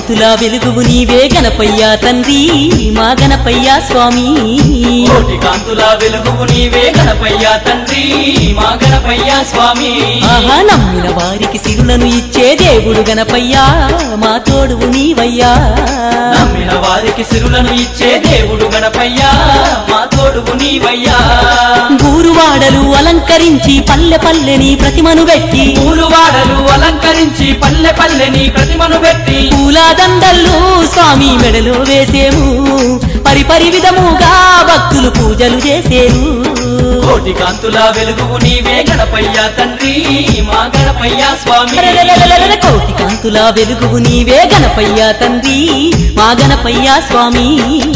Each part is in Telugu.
కాంతుల వెలుగువు నీవే గణపయ్యా తండ్రి మా గణపయ్యా స్వామి కోటి కాంతుల వెలుగువు నీవే గణపయ్యా తండ్రి మా గణపయ్యా స్వామి ఆహా నమ్మిన వారికి సిరులను ఇచ్చే దేవుడు గణపయ్యా మా తోడువు నీవయ్యా నమ్మిన వారికి సిరులను ఇచ్చే దేవుడు గణపయ్యా మా తోడువు నీవయ్యా గూరువాడలు అలంకరించి పల్లె పల్లెని ప్రతిమను పెట్టి పూలువాడలు అలంకరించి పల్లె పల్లెని ప్రతిమను పెట్టి పూల దండల్లో స్వామి మెడలో వేసేము పరిపరి విధముగా భక్తులు పూజలు చేసేరు కోటి కాంతుల వెలుగువు నీవే గణపయ్యా తండ్రి మా గణపయ్యా స్వామి రరరరరరర కోటి కాంతుల వెలుగువు నీవే గణపయ్యా తండ్రి మా గణపయ్యా స్వామి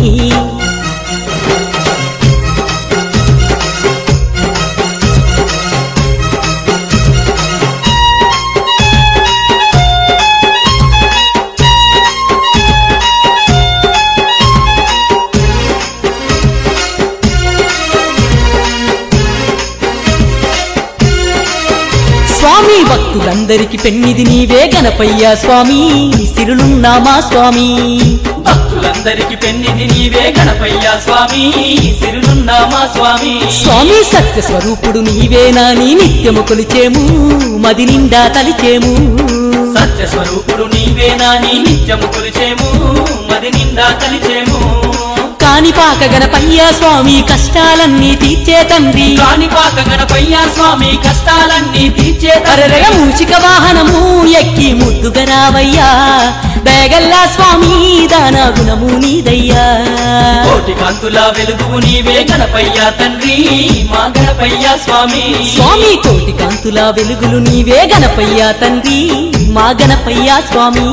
స్వామి భక్తులందరికి పెన్నిది నీవే గణపయ్యా స్వామి సిరులున్నామా స్వామి భక్తులందరికి పెన్నిది నీవే గణపయ్యా స్వామి సిరులున్నామా స్వామి స్వామి సత్య స్వరూపుడు నీవేనా నీ నిత్యము కొలిచేము మది నిండా తలిచేము సత్య స్వరూపుడు నీవేనా నీ నిత్యము కొలిచేము మది నిండా కలిచేము కానిపాక గణపయ్యా స్వామి కష్టాలన్నీ తీర్చే తండ్రి కాణిపాక గణపయ్యా స్వామి కష్టాలన్నీ తీర్చే అరరగ మూచిక వాహనము ఎక్కి ముద్దుగా రావయ్యా దయగల్లా స్వామి దాన గుణము నీదయ్యా కోటి కాంతుల వెలుగువు నీవే గణపయ్యా తండ్రి మా గణపయ్యా స్వామి స్వామి కోటి కాంతుల వెలుగులు నీవే గణపయ్యా తండ్రి మా గణపయ్యా స్వామి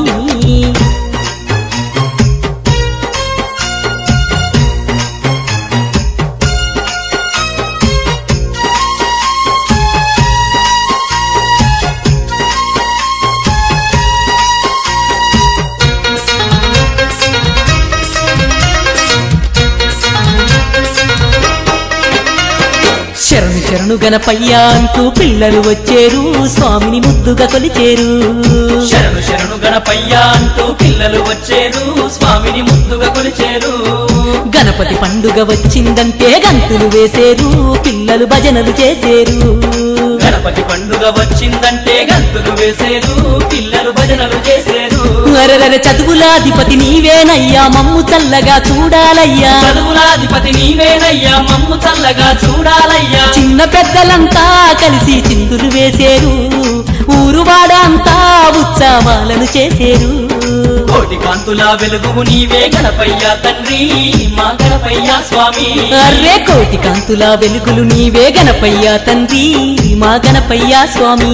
శరణు శరణు గణపయ్యా అంటూ పిల్లలు వచ్చేరు స్వామిని ముద్దుగా కొలిచేరు శరణు శరణు గణపయ్యా అంటూ పిల్లలు వచ్చేరు స్వామిని ముద్దుగా కొలిచేరు గణపతి పండుగ వచ్చిందంటే గంతులు వేసేరు పిల్లలు భజనలు చేసేరు గణపతి పండుగ వచ్చిందంటే గంతులు వేసేరు పిల్లలు భజనలు చేసేరు అరరర చదువులాధిపతి నీవేనయ్యా మమ్ము చల్లగా చూడాలయ్యా చదువులాధిపతి నీవేనయ్యా మమ్ము చల్లగా చూడాలయ్యా చిన్న పెద్దలంతా కలిసి చిందులు వేసేరు ఊరువాడ అంతా ఉత్సవాలను చేసేరు కోటి కాంతుల వెలుగువు నీవే గణపయ్యా తండ్రి మా గణపయ్యా స్వామి అర్రే కోటి కాంతుల వెలుగులు నీవే గణపయ్యా తండ్రి మా గణపయ్యా స్వామి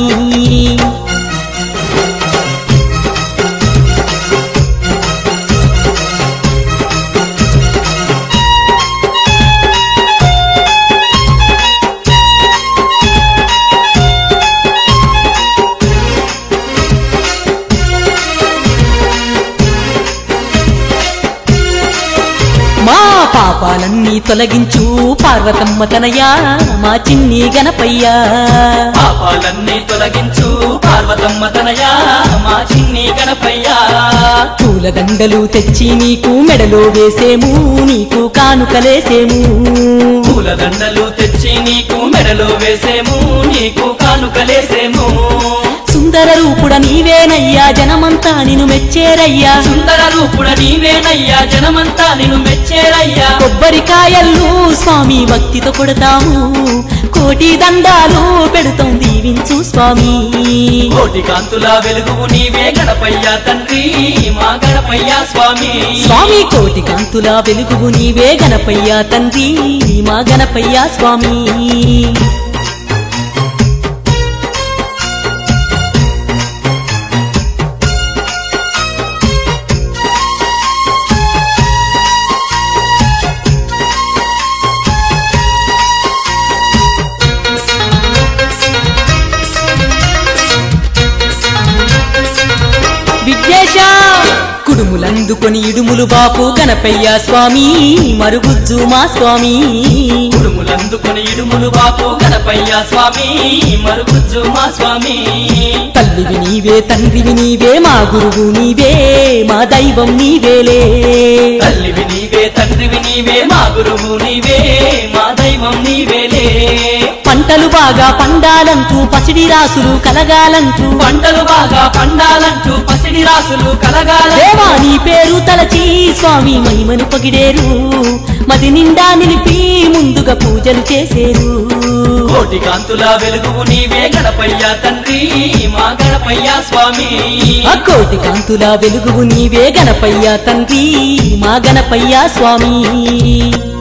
మా పాపాలన్నీ తొలగించు పార్వతమ్మ తనయా మా చిన్ని గణపయ్యా పాపాలన్నీ తొలగించు పార్వతమ్మ తనయా మా చిన్ని గణపయ్యా పూలదండలు తెచ్చి నీకు మెడలో వేసేము నీకు కానుకలేసేము పూలదండలు తెచ్చి నీకు మెడలో వేసేము నీకు కానుకలేసేము సుందర రూపుడ నీవేనయ్యా జనమంతా నిన్ను మెచ్చేరయ్యా సుందర రూపుడ నీవేనయ్యా జనమంతా నిన్ను మెచ్చేరయ్యా కొబ్బరికాయలు స్వామి భక్తితో కొడతాము కోటి దండాలు పెడుతాం దీవించు స్వామి కోటి కాంతుల వెలుగువు నీవే గణపయ్యా తండ్రి మా గణపయ్యా స్వామి స్వామి కోటి కాంతుల వెలుగువు నీవే గణపయ్యా తండ్రి మా గణపయ్యా స్వామి విఘ్నేశ కుడుములందుకొని ఇడుములు బాపు గణపయ్య స్వామి మరుగుజ్జు మా స్వామి కుడుములందుకొని ఇడుములు దిగులు బాపు గణపయ్య స్వామి మరుగుజ్జు మా స్వామి తల్లివి నీవే తండ్రివి నీవే మా గురువు నీవే మా దైవం నీవేలే తల్లివి నీవే తండ్రివి నీవే మా గురువు నీవే మా దైవం నీవేలే పంటలు బాగా పండాలంటూ పసిడి రాసులు కలగాలంటూ పంటలు బాగా పండాలంటూ పసిడి రాసులు కలగాల దేవా నీ పేరు తలచి స్వామి మహిమను పగిడేరు మది నిండా నిలిపి ముందుగా పూజలు చేసేరు కోటి కాంతుల వెలుగువు నీవే గణపయ్య తండ్రి మా గణపయ్య స్వామి ఆ కోటి కాంతుల వెలుగువు నీవే గణపయ్య తండ్రి మా గణపయ్య స్వామి